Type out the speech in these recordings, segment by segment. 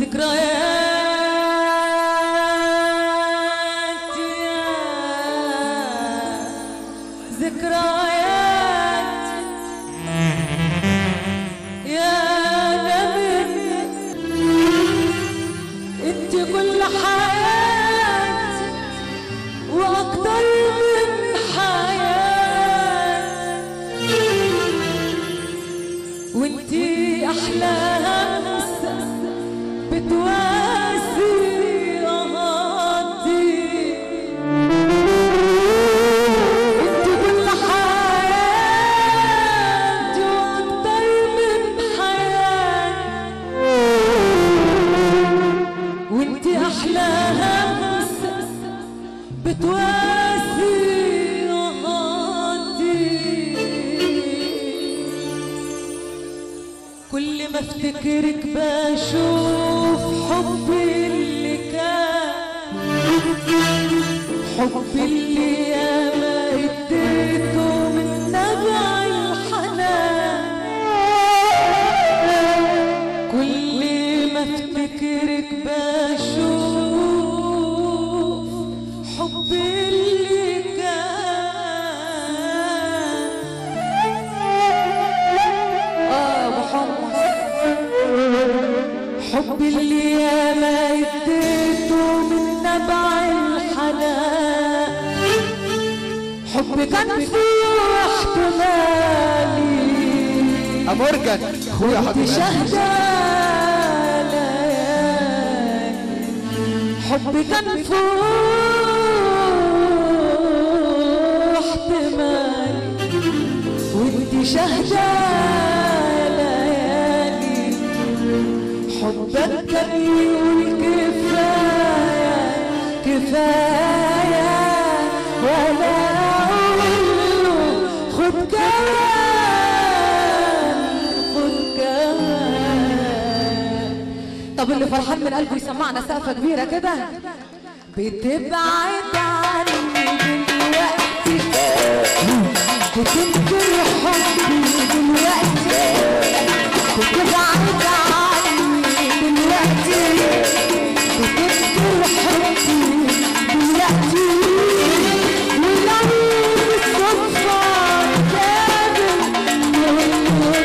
ذكريات يا ذكريات يا نبي انت كل حياتي واكتر من حياتي وانتي احلى همسه بتواسي قهاتي انتي كل حياتي واكتر من حياتي وانتي احلى همسه بتواسي قهاتي كل ما افتكرك بشوف حبي اللي كان حبي اللي ياما اديته من نبع الحنان كل ما افتكرك بشوف حبي اللي كان اه محمد حبي اللي ياما اديته من نبع الحنان حب كان فيه احتمالي امورجن اخويا كنت حبيبي شهدة ليالي حب كان فوق احتمالي وانت شهدة ليالي حبك كان يقول كفاية كفاية ولا أقول له خد كمان خد كمان طب اللي فرحان من قلبه يسمعنا سقفة كبيرة كده بتبعد عني دلوقتي بتنكر حبي دلوقتي بتبعد عني دلوقتي بتنكر حبي دلوقتي ولو بالصدفة نتقابل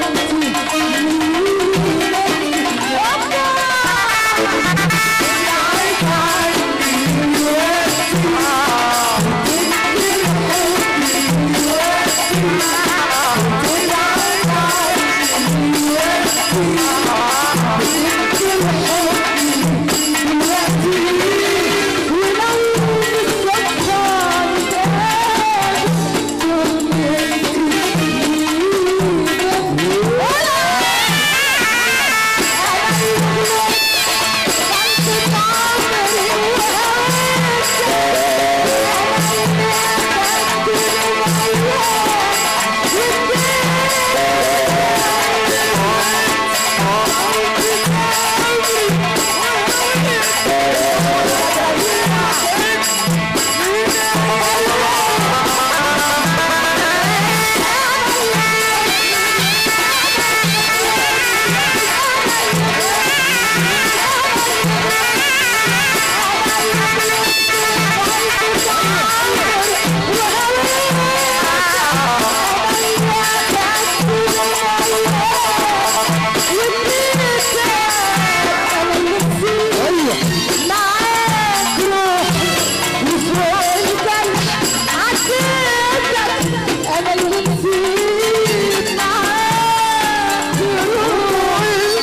معاك روحي وفوق الجرح عديتك انا اللي نسيت معاك روحي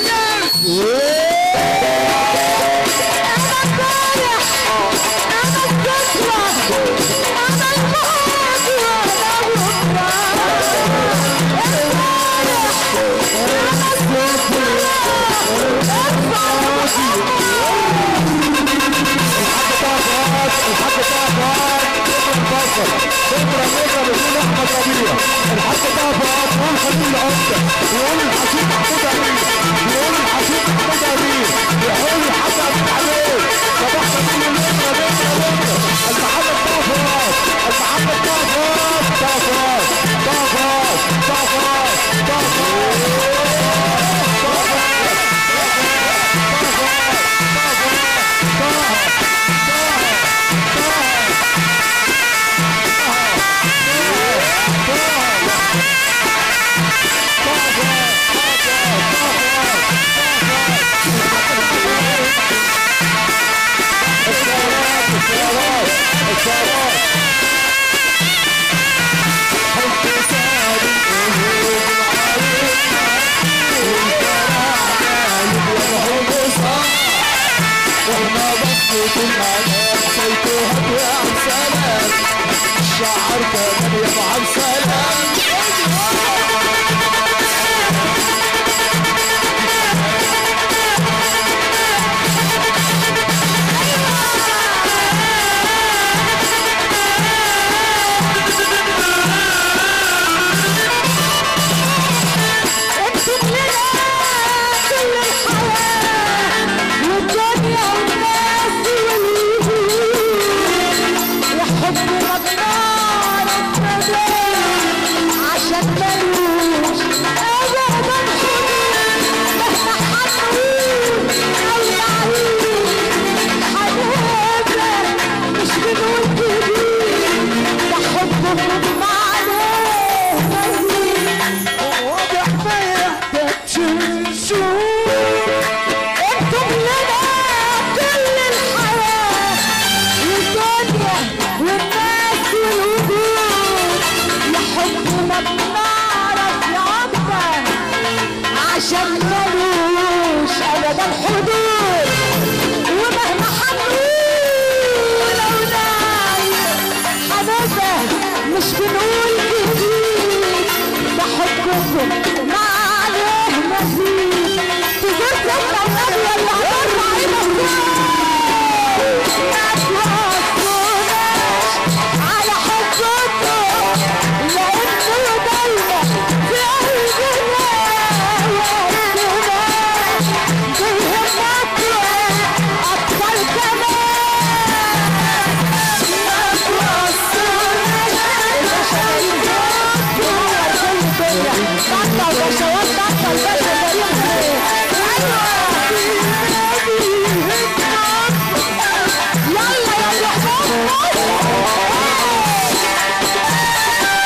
انا الجرح انا الذكرى انا الماضي وانا الحاج طه فؤاد المفضل شكرا نجم بيقول احمد ربيع الحاج طه فؤاد بيقول خليل العمده بيقول الحشيش محمود امين بيقول الحشيش محمود امين بيقول الحاج عبد عليه صباح خليل النجم يا بنت يا بنت المحمد طه فؤاد المحمد طه فؤاد طه فؤاد طه فؤاد طه فؤاد طه فؤاد طه فؤاد زيت النعناع زيتوها يا عم سلام الشعر كمان يا ابو عم سلام اكتب لنا كل الحياة والدنيا والناس والوجود يا حب مجنار الندى عشان ملوش ابدا حدود مهما حنقول او نعيد حبيبنا مش بنقول جديد ده حب معناه مزيد واضح ما يحتاجش نشوف اكتب لنا كل الحياة والدنيا والناس والوجود يا حب ما بنعرف نعبر عشان ملوش ابدا حدود ومهما حنقول او نعيد حبيبة مش بنقول جديد ده حبكم ما عليه مزيد تزور سيدنا النبي ولا هترفع ايدك ما توصلوناش على حبكم لانه دايما في قلبنا وقتنا بيهمكم اكتر كمان ما توصلوناش بطل بشوات بطل باشا يلا يا محمد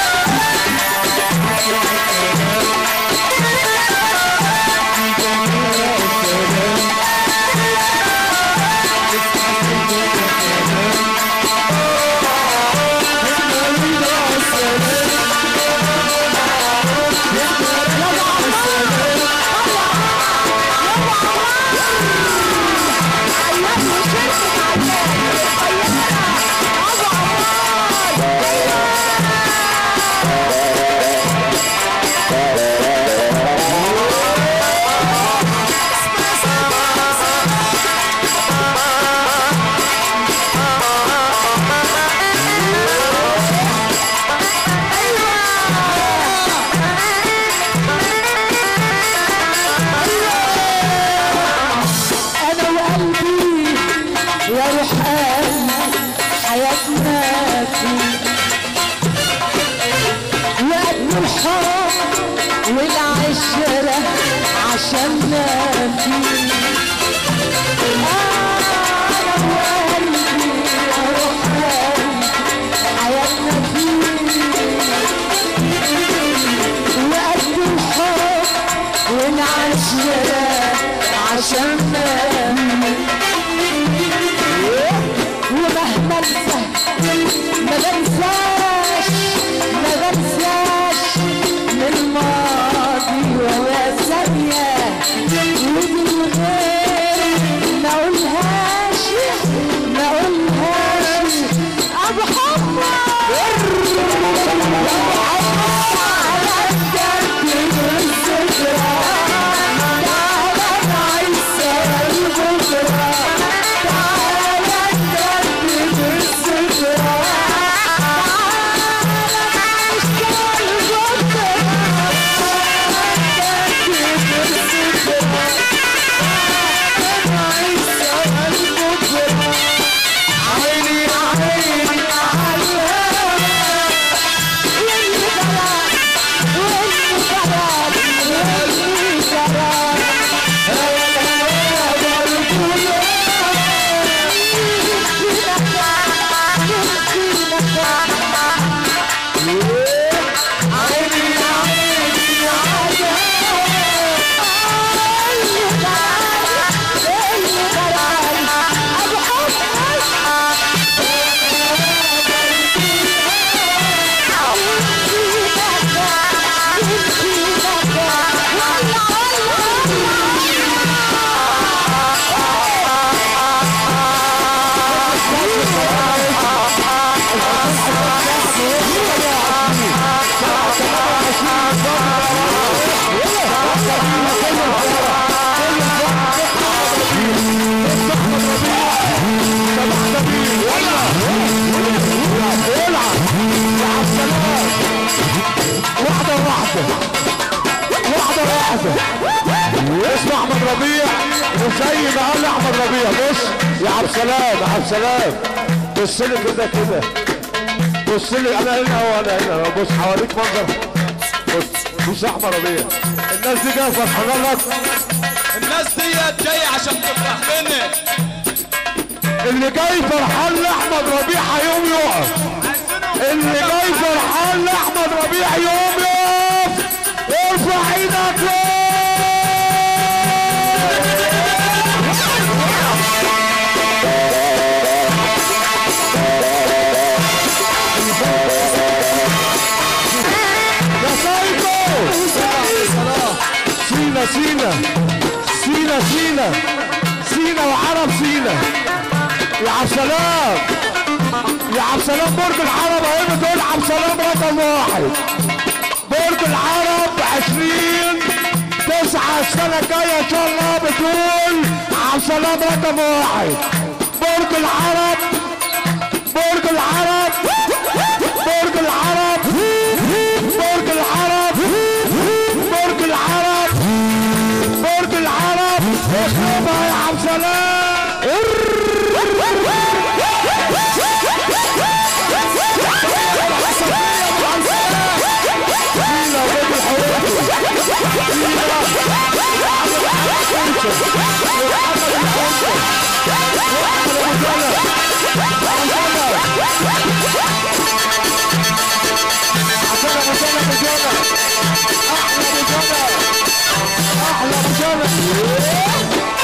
انا وقلبي يا روح قلبي حياتنا فيه وقت الحب والعشرة عشاننا فيه انا وقلبي يا روح قلبي حياتنا فيه وقت الحب والعشرة عشاننا ومهما انسى ما بنساش ما بنساش من الماضي ولا ثانية ومن غير ما اقولهاش ما اقولهاش ابو حمى وزي ما قال احمد ربيع بص يا عبد السلام يا عبد السلام بص لي كده كده بص لي انا هنا وانا هنا بص حواليك منظر بص بص يا احمد ربيع الناس دي جايه فرحانه لك الناس ديت جايه عشان تفرح مني اللي جاي فرحان لاحمد ربيع هيقوم يقف اللي جاي فرحان لاحمد ربيع يقوم يقف ارفع ايدك فوق يا سايكو سينا سينا سينا سينا سينا وعرب سينا يا عبد السلام يا عبد السلام برج العرب اهي بتقول عبد السلام رقم واحد برج العرب 20 تسعة السنة الجاية إن شاء الله بتقول عبد السلام رقم واحد برج العرب برج العرب برج العرب برج العرب برج العرب برج العرب اخربها يا عبد السلام سينا وبيت الحوية عشان ابو سنة بجنة احلى بجنة احلى بجنة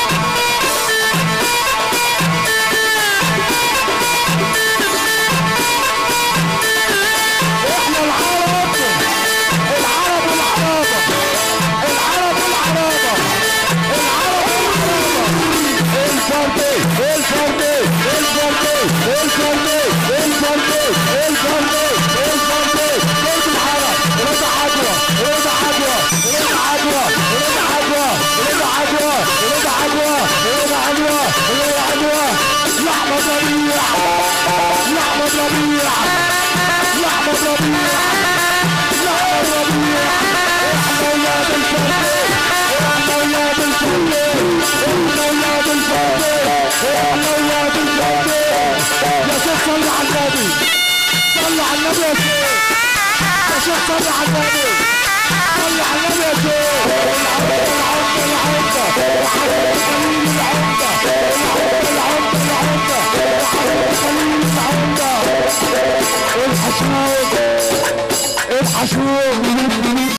احنا العرب العرب والعرابة العرب والعرابة العرب والعرابة الفردي الفردي الفردي الفردي الفردي الفردي الفردي بيت الحرب رضا عدوى رضا عدوى رضا عدوى رضا عدوى رضا عدوى رضا عدوى رضا عدوى رضا عدوى لحمة ربيع لحمة ربيع لحمة ربيع لحمة ربيع احنا ولاد الفردي احنا ولاد الفردي احنا ولاد الفردي احنا ولاد الفردي يا شيخ صلي على النبي صلي على النبي يا شيخ يا شيخ صلي على النبي صلي على النبي يا شيخ العمدة العمدة العمدة الخليل العمدة العمدة العمدة العمدة الخليل العمدة الحشود الحشود